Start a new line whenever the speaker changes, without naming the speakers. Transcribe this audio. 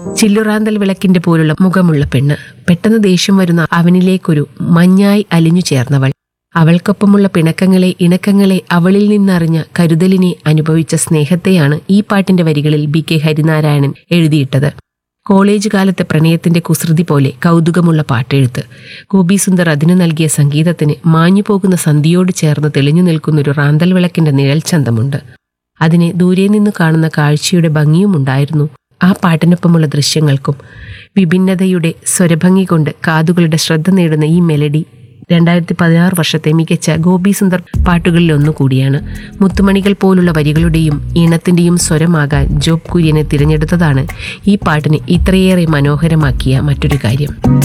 ചില്ലുറാന്തൽ വിളക്കിന്റെ പോലുള്ള മുഖമുള്ള പെണ്ണ് പെട്ടെന്ന് ദേഷ്യം വരുന്ന അവനിലേക്കൊരു മഞ്ഞായി അലിഞ്ഞു ചേർന്നവൾ അവൾക്കൊപ്പമുള്ള പിണക്കങ്ങളെ ഇണക്കങ്ങളെ അവളിൽ നിന്നറിഞ്ഞ കരുതലിനെ അനുഭവിച്ച സ്നേഹത്തെയാണ് ഈ പാട്ടിന്റെ വരികളിൽ ബി കെ ഹരിനാരായണൻ എഴുതിയിട്ടത് കോളേജ് കാലത്തെ പ്രണയത്തിന്റെ കുസൃതി പോലെ കൗതുകമുള്ള പാട്ടെഴുത്ത് ഗോപി സുന്ദർ അതിനു നൽകിയ സംഗീതത്തിന് മാഞ്ഞു പോകുന്ന സന്ധിയോട് ചേർന്ന് തെളിഞ്ഞു നിൽക്കുന്നൊരു റാന്തൽ വിളക്കിന്റെ നിഴൽ ചന്തമുണ്ട് അതിന് ദൂരെ നിന്ന് കാണുന്ന കാഴ്ചയുടെ ഭംഗിയുമുണ്ടായിരുന്നു ആ പാട്ടിനൊപ്പമുള്ള ദൃശ്യങ്ങൾക്കും വിഭിന്നതയുടെ സ്വരഭംഗി കൊണ്ട് കാതുകളുടെ ശ്രദ്ധ നേടുന്ന ഈ മെലഡി രണ്ടായിരത്തി പതിനാറ് വർഷത്തെ മികച്ച ഗോപി സുന്ദർ പാട്ടുകളിൽ ഒന്നുകൂടിയാണ് മുത്തുമണികൾ പോലുള്ള വരികളുടെയും ഈണത്തിന്റെയും സ്വരമാകാൻ ജോബ് കുര്യനെ തിരഞ്ഞെടുത്തതാണ് ഈ പാട്ടിനെ ഇത്രയേറെ മനോഹരമാക്കിയ മറ്റൊരു കാര്യം